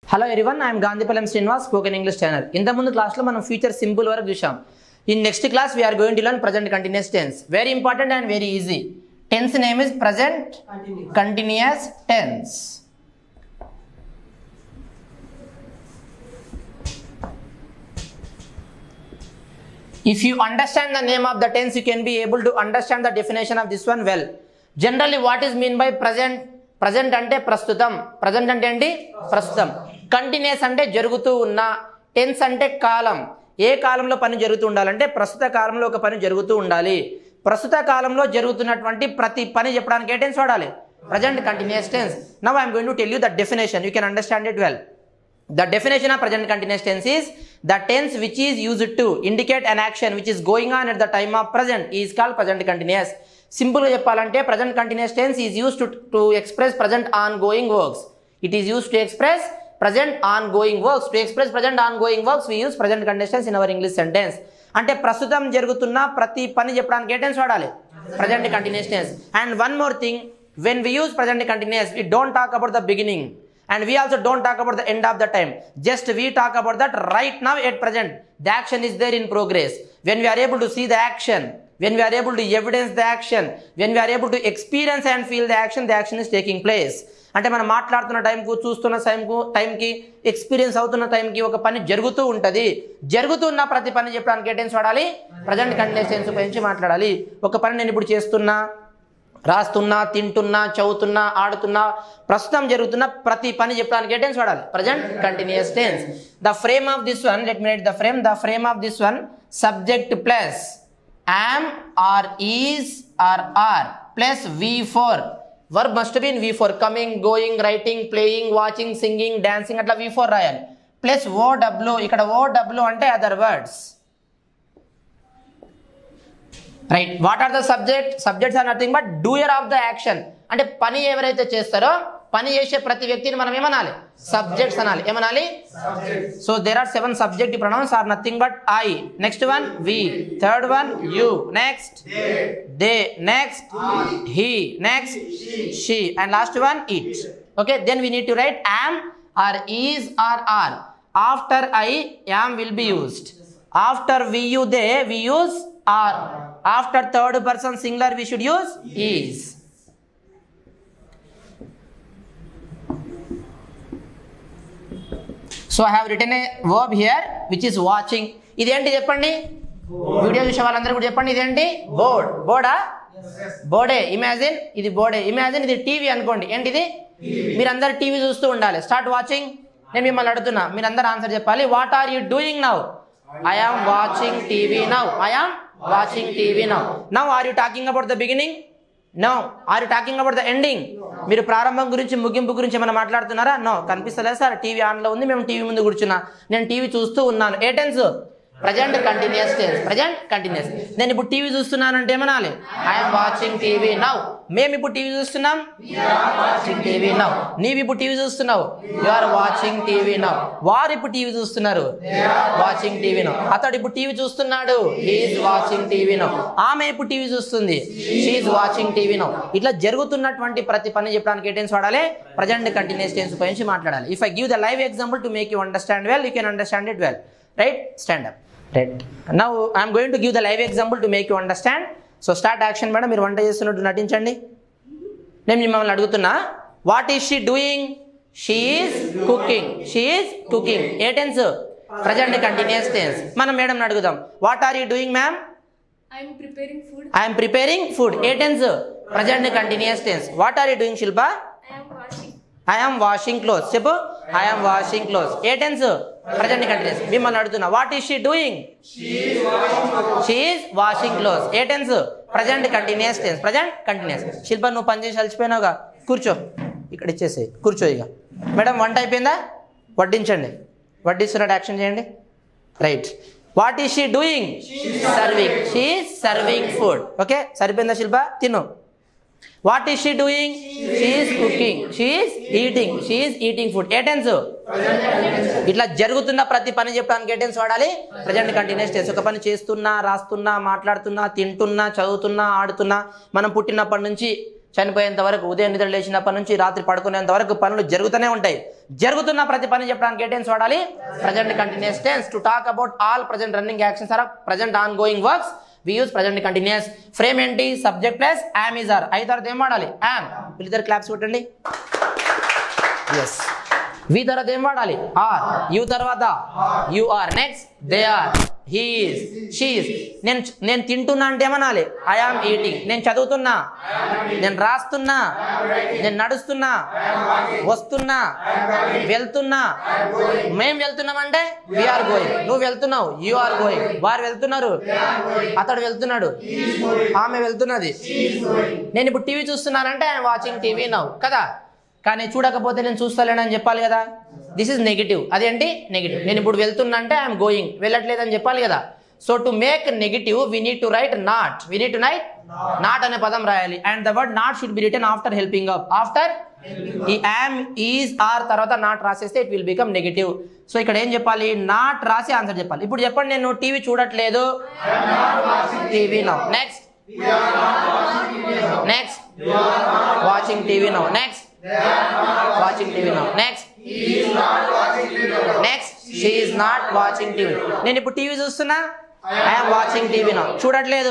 Hello everyone I'm Gandhipallam Srinivas spoken English channel ఇంతకుముందు క్లాస్లో మనం ఫ్యూచర్ సింపుల్ వరకు చూసాం in next class we're going to learn present continuous tense very important and very easy tense name is present continuous tense if you understand the name of the tense you can be able to understand the definition of this one well generally what is mean by present present అంటే ప్రస్తుతం present అంటే ఏంటి ప్రస్తుతం continuous అంటే జరుగుతూ ఉన్న tense అంటే కాలం ఏ కాలంలో పని జరుగుతూ ఉండాలంటే ప్రస్తుత కాలంలో ఒక పని జరుగుతూ ఉండాలి ప్రస్తుత కాలంలో జరుగుతున్నటువంటి ప్రతి పని చెప్పడానికి ఏ టెన్స్ వాడాలి present continuous tense now I'm going to tell you the definition you can understand it well The definition of present continuous tense is the tense which is used to indicate an action which is going on at the time of present is called present continuous. సింపుల్గా చెప్పాలంటే present continuous tense is use to to express present ongoing works it is use to express present ongoing works to express present ongoing works we use present continuous tense in our English sentence అంటే ప్రస్తుతం జరుగుతున్న ప్రతి పని చెప్పడానికి ఏ tense వాడాలి present continuous tense and one more thing when we use present continuous we don't talk about the beginning and we also don't talk about the end of the time just we talk about that right now at present the action is there in progress when we are able to see the action when we are able to evidence the action when we are able to experience and feel the action the action is taking place అంటే మనం మాట్లాడుతున్న టైంకు చూస్తున్న టైంకు టైంకి experience అవుతున్న టైంకి ఒక పని జరుగుతూ ఉంటుంది జరుగుతున్న ప్రతి పని చెప్పడానికి ఏ టెన్స్ వాడాలి ప్రజెంట్ కంటిన్యూస్ టెన్స్ ఉపయోగించి మాట్లాడాలి ఒక పని నేను ఇప్పుడు చేస్తున్నా రాస్తున్నా తింటున్నా చదువుతున్నా ఆడుతున్నా ప్రస్తుతం జరుగుతున్న ప్రతి పని చెప్పడానికి ఏ టెన్స్ వాడాలి present continuous tense the frame of this one let me write the frame the frame of this one subject plus am are is are are plus V four verb must been V four coming going writing playing watching singing dancing అట్లా V four రాయాలి plus O W ఇక్కడ O W అంటే other words right what are the subject subjects are nothing but doer of the action అంటే పని ఎవరైతే చేస్తారో పని చేసే ప్రతి వ్యక్తిని మనం ఏమనాలి సబ్జెక్ట్స్ అనాలి ఏమనాలి so there are seven subject pronouns are nothing but I next one we third one you next they next he next she and last one it okay then we need to write am are is are are after I am will be used after we you they we use are after third person singular we should use is so I have return a verb here which is watching ఇదేంటి చెప్పండి video చూసే వాళ్ళందరూ కూడా చెప్పండి ఇదేంటి board బోర్డా బోర్డే imagine ఇది బోర్డే imagine ఇది TV అనుకోండి ఏంటి ఇది మీరందరూ టీవీ చూస్తూ ఉండాలి స్టార్ట్ వాచింగ్ నేను మిమ్మల్ని అడుగుతున్నా మీరందరూ ఆన్సర్ చెప్పాలి what are you doing now I am watching TV now I am watching TV now now are you talking about the beginning no are you talking about the ending మీరు ప్రారంభం గురించి ముగింపు గురించి ఏమైనా మాట్లాడుతున్నారా నో కనిపిస్తలేదు sir TV ఆన్లో ఉంది మేము టీవీ ముందు కూర్చున్నా నేను టీవీ చూస్తూ ఉన్నాను ఏ tense present continuous tense present continuous నేను ఇప్పుడు టీవీ చూస్తున్నాను అంటే ఏమనాలి ఐఎమ్ వాచింగ్ టీవీ నౌ మేము ఇప్పుడు టీవీ చూస్తున్నాం వాచింగ్ టీవీ నౌ నీవు ఇప్పుడు టీవీ చూస్తున్నావు you are watching TV now వారు ఇప్పుడు టీవీ చూస్తున్నారు వాచింగ్ టీవీ నౌ అతడు ఇప్పుడు టీవీ చూస్తున్నాడు హీఈస్ వాచింగ్ టీవీ నౌ ఆమె ఇప్పుడు టీవీ చూస్తుంది షీఈస్ వాచింగ్ టీవీ నౌ ఇట్లా జరుగుతున్నటువంటి ప్రతి పని చెప్పడానికి ఏ టెన్స్ వాడాలి ప్రజెంట్ కంటిన్యూస్ టెన్స్ ఉపయోగించి మాట్లాడాలి if I give the live example to make you understand well you can understand it well right stand up right now I'm going to give the live example to make you understand so start action madam మీరు వంట చేస్తున్నట్టు నటించండి నేను మిమ్మల్ని అడుగుతున్నా what is she doing she is cooking she is cooking ఏ tense present continuous tense మనం madam అడుగుదాం what are you doing ma'am I'm preparing food. I'm preparing food ఏ tense present continuous tense what are you doing Shilpa I am washing. I'm washing clothes చెప్పు I'm washing clothes ఏ tense present continuous మిమ్మల్ని అడుగుతున్నా what is she doing she is washing clothes ఏ tense present continuous tense present continuous Shilpa నువ్వు పని చేసి అలసిపోయినావుగా కూర్చో ఇక్కడ ఇచ్చేసి కూర్చో ఇక మేడం వంట అయిపోయిందా వడ్డించండి వడ్డిస్తున్నట్టు యాక్షన్ చేయండి right what is she doing serving she serving food okay సరిపోయిందా శిల్ప తిను what is she doing she is cooking she is eating she is eating food ఏ టెన్స్ ఇట్లా జరుగుతున్న ప్రతి పని చెప్పడానికి ఏ టెన్స్ వాడాలి ప్రజెంట్ కంటిన్యూస్ టెన్స్ ఒక పని చేస్తున్నా రాస్తున్నా మాట్లాడుతున్నా తింటున్నా చదువుతున్నా ఆడుతున్నా మనం పుట్టినప్పటి నుంచి చనిపోయేంత వరకు ఉదయం నిద్ర లేచినప్పటి నుంచి రాత్రి పడుకునేంత వరకు పనులు జరుగుతూనే ఉంటాయి జరుగుతున్న ప్రతి పని చెప్పడానికి ఏ టెన్స్ వాడాలి present continuous tense to talk about all present running actions or present ongoing works we use present continuous frame ఏంటి subject plus am is are ఐదు తర్వాత ఏం వాడాలి యామ్ వీళ్ళిద్దరు క్లాప్స్ కొట్టండి ఎస్ వి తర్వాత ఏం వాడాలి ఆర్ యు తర్వాత you are next they are he is she is నేను నేను తింటున్నా అంటే ఏమనాలి ఐ ఆమ్ ఈటింగ్ నేను చదువుతున్నా నేను రాస్తున్నా నేను నడుస్తున్నా వస్తున్నా వెళ్తున్నా మేం వెళ్తున్నామంటే వీఆర్ గోయింగ్ నువ్వు వెళ్తున్నావు యు ఆర్ గోయింగ్ వారు వెళ్తున్నారు అతడు వెళ్తున్నాడు ఆమె వెళ్తున్నది నేను ఇప్పుడు టీవీ చూస్తున్నానంటే ఐఎమ్ వాచింగ్ టీవీ నవ్వు కదా కానీ చూడకపోతే నేను చూస్తలేనని చెప్పాలి కదా దిస్ ఇస్ నెగిటివ్ అదేంటి నెగిటివ్ నేను ఇప్పుడు వెళ్తున్నా అంటే ఐఎమ్ గోయింగ్ వెళ్ళట్లేదని చెప్పాలి కదా so to make negative we need to write not we need to write not అనే పదం రాయాలి and the word not should be return after helping up after ఈ యామ్ ఈజ్ ఆర్ తర్వాత నాట్ రాసేస్తే it will become negative so ఇక్కడ ఏం చెప్పాలి not రాసి ఆన్సర్ చెప్పాలి ఇప్పుడు చెప్పండి నేను టీవీ చూడట్లేదు TV now next next watching TV now next watching TV now next next she is not watching TV నేను ఇప్పుడు టీవీ చూస్తున్నా ఐఎమ్ వాచింగ్ టీవీ నౌ చూడట్లేదు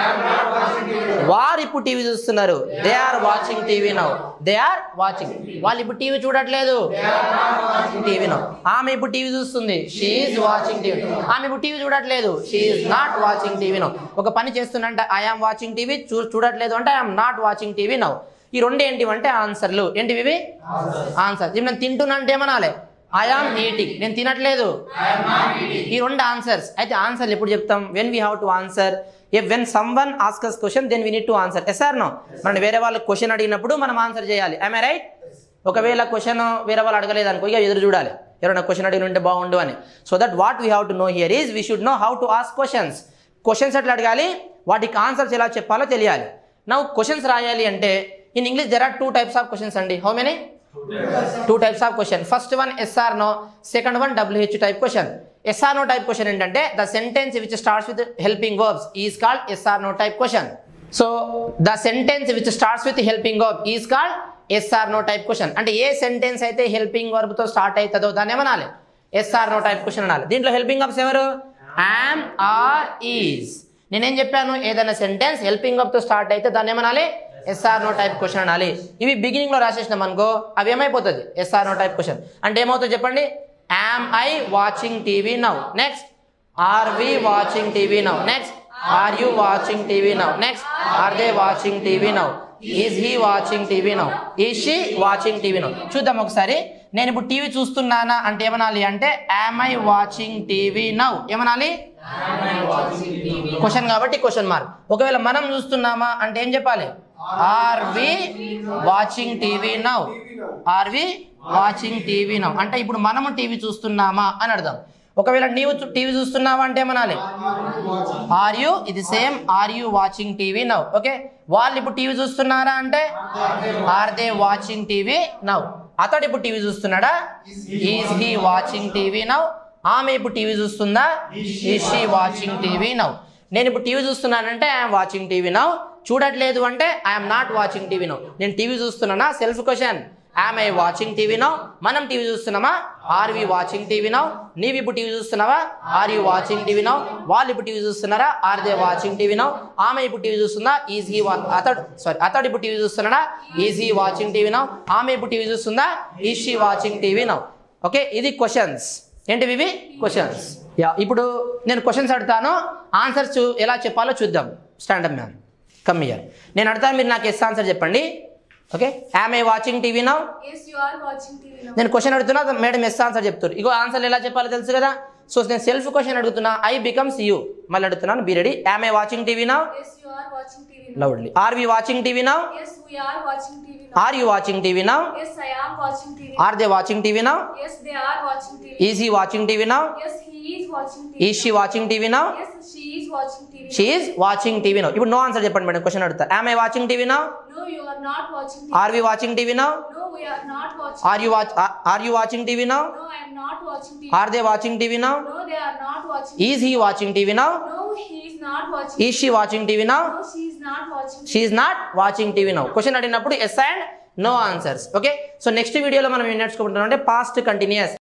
వారు ఇప్పుడు టీవీ చూస్తున్నారు they are watching TV now they are watching వాళ్ళు ఇప్పుడు TV చూడట్లేదు టీవీ నౌ ఆమె ఇప్పుడు టీవీ చూస్తుంది షీఈ్ వాచింగ్ టీవీ ఆమె ఇప్పుడు టీవీ చూడట్లేదు she is not watching TV now ఒక పని చేస్తున్నంటే ఐఆమ్ వాచింగ్ టీవీ చూ చూడట్లేదు అంటే I'm not watching TV now ఈ రెండు ఏంటివంటే ఆన్సర్లు ఏంటివి ఇవి ఆన్సర్ ఇప్పుడు నేను తింటున్నా అంటే ఏమనాలి ఐఆమ్ ఈటింగ్ నేను తినట్లేదు ఈ రెండు ఆన్సర్స్ అయితే ఆన్సర్లు ఎప్పుడు చెప్తాం when we have to answer if when someone asks question then we need to answer yes or no మనం వేరే వాళ్ళకి క్వశ్చన్ అడిగినప్పుడు మనం ఆన్సర్ చేయాలి ఐ రైట్ ఒకవేళ క్వశ్చన్ వేరే వాళ్ళు అడగలేదు అనుకో ఇక ఎదురు చూడాలి ఎవరైనా క్వశ్చన్ అడిగి ఉంటే బాగుండు అని so that what we have to know here is we should know how to ask questions questions ఎట్లా అడగాలి వాటికి ఆన్సర్స్ ఎలా చెప్పాలో తెలియాలి నా క్వశ్చన్స్ రాయాలి అంటే in English there are two types of questions అండి how many two types of question first one yes or no second one WH type question yes or no type question ఏంటంటే the sentence which starts with helping verbs is called yes or no type question so the sentence which starts with helping verb is called yes or no type question అంటే ఏ sentence అయితే helping verb తో start అవుతుందో దాన్ని ఏమనాలి yes or no type question అనాలి దీంట్లో helping verbs ఎవరు యామ్ ఆర్ ఈజ్ నేనేం చెప్పాను ఏదైనా సెంటెన్స్ హెల్పింగ్ వర్బ్ తో స్టార్ట్ అయితే దాన్ని ఏమనాలి ఎస్ఆర్ నో టైప్ క్వశ్చన్ అనాలి ఇవి బిగినింగ్ లో రాసేసినాం అనుకో అవి ఏమైపోతుంది ఎస్ఆర్ నో టైప్ క్వశ్చన్ అంటే ఏమవుతుంది చెప్పండి am I watching TV now next are we watching TV now next are you watching TV now next are they watching TV now is he watching TV now is she watching TV now చూద్దాం ఒకసారి నేను ఇప్పుడు TV చూస్తున్నానా అంటే ఏమనాలి అంటే am I watching TV now ఏమనాలి question కాబట్టి క్వశ్చన్ మార్క్ ఒకవేళ మనం చూస్తున్నామా అంటే ఏం చెప్పాలి are we watching TV now are we watching TV now అంటే ఇప్పుడు మనము టీవీ చూస్తున్నామా అని అర్థం ఒకవేళ నీవు టీవీ చూస్తున్నావా అంటే ఏమనాలి ఆర్ యు ఇది same are you watching TV now okay వాళ్ళు ఇప్పుడు టీవీ చూస్తున్నారా అంటే are they watching TV now అతడు ఇప్పుడు టీవీ చూస్తున్నాడా is he watching TV now ఆమె ఇప్పుడు టీవీ చూస్తుందా is she watching TV now నేను ఇప్పుడు టీవీ చూస్తున్నానంటే ఐఎమ్ వాచింగ్ టీవీ నౌ చూడట్లేదు అంటే I'm not watching TV now నేను టీవీ చూస్తున్నానా self question I'm I watching TV now మనం TV చూస్తున్నామా are we watching TV now నీవు ఇప్పుడు టీవీ చూస్తున్నావా are you watching TV now వాళ్ళు ఇప్పుడు టీవీ చూస్తున్నారా are they watching TV now ఆమె ఇప్పుడు టీవీ చూస్తుందా ఈజ్ హీ అతడు సారీ అతడు ఇప్పుడు టీవీ చూస్తున్నాడా is he watching TV now ఆమె ఇప్పుడు టీవీ చూస్తుందా is she watching TV now okay ఇది క్వశ్చన్స్ ఏంటివి ఇవి క్వశ్చన్స్ యా ఇప్పుడు నేను క్వశ్చన్స్ అడుగుతాను ఆన్సర్స్ ఎలా చెప్పాలో చూద్దాం స్టాండప్ మ్యాన్ కమ్ ఇయర్ నేను అడుగుతాను మీరు నాకు ఎస్ ఆన్సర్ చెప్పండి okay am I watching TV now Yes, you are watching TV now. నేను క్వశ్చన్ అడుగుతున్నా మేడం ఎస్ ఆన్సర్ చెప్తారు ఇగో ఆన్సర్ ఎలా చెప్పాలో తెలుసు కదా సో నేను సెల్ఫ్ క్వశ్చన్ అడుగుతున్నా ఐ బికమ్స్ యూ మళ్ళీ అడుగుతున్నాను be ready am I watching TV now Yes, you are watching TV now. Loudly are we watching TV now Yes, we are watching TV now. Are you watching TV now Yes, I am watching TV. Are they watching TV now Yes, they are watching TV. Is he watching TV now Yes, he is watching TV. Is she watching TV now Yes, she is watching TV. She is watching TV now ఇప్పుడు no answer చెప్పండి madam question అడుగుతా am I watching TV now No, you are not watching TV. Are we watching TV now No, we are not watching. Are you watch are you watching TV now No, I am not watching TV. Are they watching TV now No, they are not watching. Is he watching TV now No, he is not watching. Is she watching TV now No, she is not watching she is not watching TV now question అడిగినప్పుడు yes and no answers okay so next వీడియోలో మనం ఏం నేర్చుకుంటున్నాం అంటే past continuous